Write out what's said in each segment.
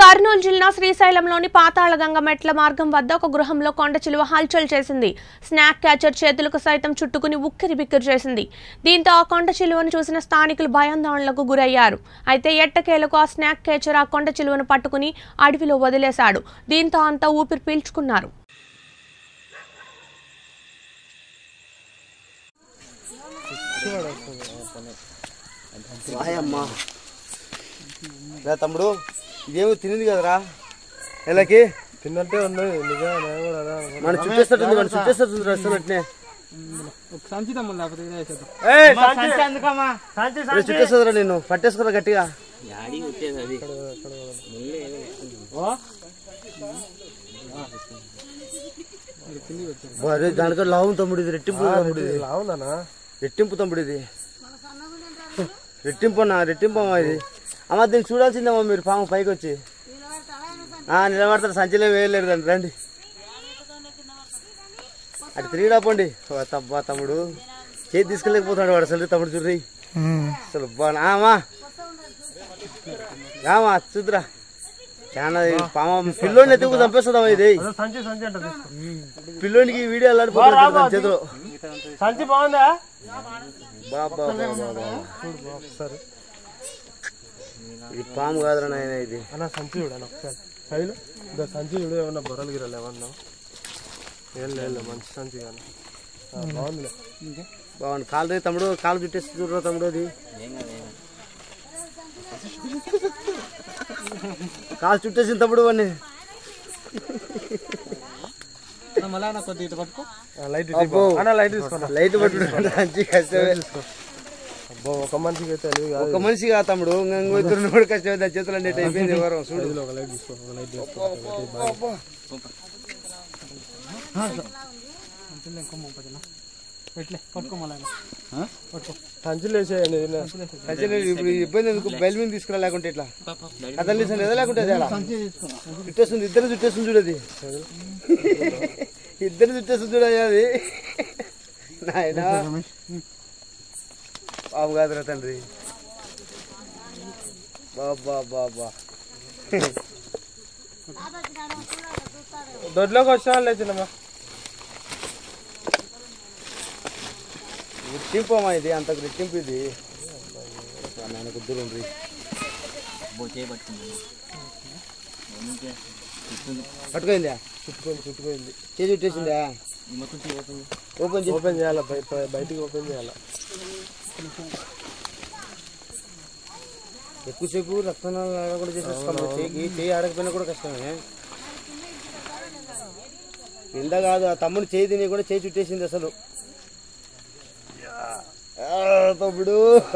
కర్నూలు జిల్లా శ్రీశైలంలోని పాతాళగంగ మెట్ల మార్గం వద్ద ఒక గృహంలో కొండ చిలువ హల్చల్ చేసింది స్నాక్ క్యాచర్ చేతులకు సైతం చుట్టుకుని ఉక్కిరి బిక్కిరి చేసింది దీంతో ఆ కొండ చిలువను చూసిన స్థానికులు భయాందోళనలకు గురయ్యారు అయితే ఎట్టకేలకు ఆ స్నాక్ క్యాచర్ ఆ కొండ చిలువను పట్టుకుని అడవిలో వదిలేశాడు దీంతో అంతా ఊపిరి పీల్చుకున్నారు వాయమ్మా రా తమ్ముడు ఇదేమో తినింది కదరా ఎలాకి తిన్నట్టే ఉంది నిజంగా నేను కూడా అదే అనుకున్నా. మన చుట్టేస్తట్టుంది మన చుట్టేస్తట్టుంది అసలు అట్నే సంచి తమ్ముడు లేకపోతే ఇదే వేసేద్దాం. రే, చుట్టేస్తుందిరా నేను పట్టేసుకురా గట్టిగా అరే దానితో లావు తమ్ముడు ఇది రెట్టింపు తమ్ముడు ఇది అవునా రెట్టింపు తమ్ముడు ఇది రెట్టింపు అన్న రెట్టింపు అమ్మా ఇది అమ్మ దీన్ని చూడాల్సిందమ్మా మీరు పాము పైకి వచ్చి ఆ, నిలబడతారు సంచిలో వేయలేరు దాన్ని రండి అటు తిరిగి రాపండి ఓ తబ్బా తమ్ముడు చేతి తీసుకెళ్ళకపోతున్నాడు వాడు అసలు తమ్ముడు చూర్రి అసలు బాగా ఆమా రామా చూద్దురా చాలా ఇది పామ పిల్లోని ఎత్తుకు చంపేస్తుందమ్మా ఇది సంచి సంచి అంటే తీసుకో. పిల్లోనికి వీడియో అల్లాడిపోతుంది దాని చేతిలో సంచి బాగుందా బాబా బాబా ఒకసారి ఇది పాము కాదురా నాయన ఇది అన్న సంచి చూడు అన్న ఒకసారి సైలు ఇంకా సంచి చూడు ఏమన్నా బొరలు గిరలు ఏమన్నా ఏం లేదు మంచి సంచి కానీ ఆ, బాగుందిలే బాగుంది కాలు రే తమ్ముడు కాలు చుట్టేసి చూడరా తమ్ముడు అది కాలు చుట్టేసింది తమ్ముడు వాడిని ఆ, లైట్ అబ్బో. ఇటు అన్న లైట్ తీసుకోండి లైట్ పట్టుకుంటే మంచి కష్టమే అబ్బో ఒక మనిషికి అయితే తెలియదు కాదు ఒక మనిషి కాదు తమ్ముడు ఇంకో ఇద్దరు కూడా కష్టమే దాని చేతులు అంటే అయిపోయింది ఎవరు చూడు ఇదిలో ఒక లైట్ తీసుకో ఒక లైట్ తీసుకో సంచులు వేసేయండి ఈయన. అసలు ఇప్పుడు ఈ ఇబ్బంది ఎందుకు బయలు మీద తీసుకురా లేకుంటే ఇట్లా కదలి లేదా లేకుంటే అది అలా చుట్టేస్తుంది ఇద్దరు చుట్టేస్తుంది చూడది ఇద్దరు చుట్టేస్తుంది చూడది అది నాయన బాబు కాదురా తండ్రి బాబా బాబా దొడ్లోకి వచ్చిన వాళ్ళు చిన్నమ్మా రెట్టింపు అమ్మా ఇది అంత రెట్టింపు ఇది నాయన కుద్దురు ఉంది పట్టుకోయిందా చుట్టుకొని చుట్టుకోయింది చేసి చుట్టేసిందా ఓపెన్ చేసి ఓపెన్ చేయాలి బయట బయటికి ఓపెన్ చేయాలి ఎక్కువసేపు రక్తనాలు కూడా చేసేసుకోవాలి చేయి చేయి ఆడకపోయినా కూడా కష్టమే కింద కాదు ఆ తమ్ముడు చేయి తిని కూడా చేయి చుట్టేసింది అసలు ఆ, తమ్ముడు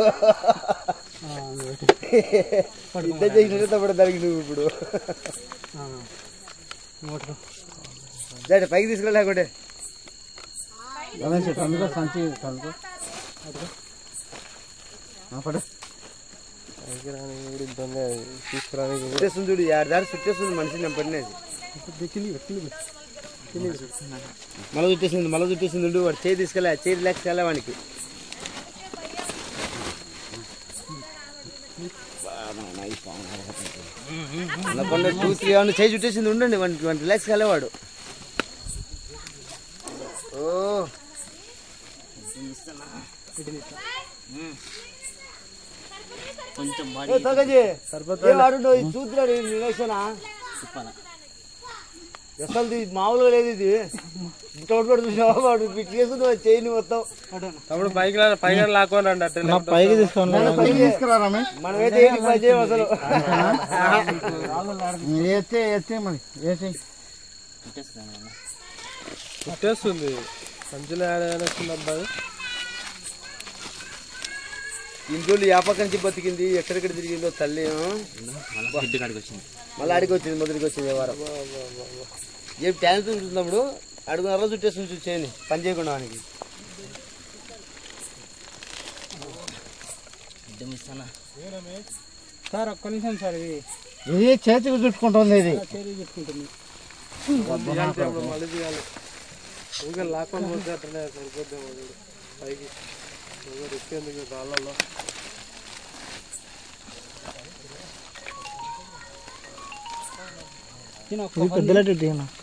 ఇద్దరు చేసినట్టే తమ్ముడు దానికి నువ్వు ఇప్పుడు సరే పైకి తీసుకెళ్ళలేకుంటే పైకి రాని కూడా ఇబ్బంది తీసుకురానికి కూడా చుట్టేస్తుంది చూడు ఆరు దారి చుట్టేస్తుంది మనిషి నేను పడినది మళ్ళీ చుట్టేసింది మళ్ళీ చుట్టేసింది ఉండు వాడు చేయి తీసుకెళ్ళా చేయి రిలాక్స్ వెళ్ళా వానికి అనకుండా టూ త్రీ అవన్నీ చేయి చుట్టేసింది ఉండండి వానికి వానికి రిలాక్స్ వెళ్ళేవాడు ఓ ఏ, తగజీ. ఏ వాడు నువ్వు ఇది చూస్తున్నాడు ఈ రిలేషనా అసలు ఇది మామూలుగా లేదు ఇది ఇంకోటి చూసావా వాడు పిచ్చి చేసుకుని వాడు చేయని మొత్తం తమ్ముడు పైకి రా పైకి లాక్కొని రండి అట్టే పైకి తీసుకొని మనమైతే ఏంటి పని చేయం అసలు ఎత్తే ఎత్తే మరి వేసి చుట్టేస్తుంది సంచులు ఏడైనా చిన్న అబ్బాయి ఇంట్లో యాపక నుంచి బతికింది ఎక్కడెక్కడ తిరిగిందో తల్లి మళ్ళీ ఆడికి వచ్చింది మొదటికి వచ్చింది ఈ వారం ఏం టాలెంట్ చూస్తున్నప్పుడు అడుగున్నర చుట్టేస్తుంది చూసేయండి పని చేయకుండా వానికి సార్ ఒక్క నిమిషం సార్ ఇది ఇది చేతికి చుట్టుకుంటుంది ఇది మళ్ళీ తీయాలి ఊరికే లాక్కొని పోతే అట్లనే సరిపోద్దేమో చూడు పైకి రిస్క్ ఎందుకు రాళ్ళలో ఇది పెద్దలెట్ ఇటు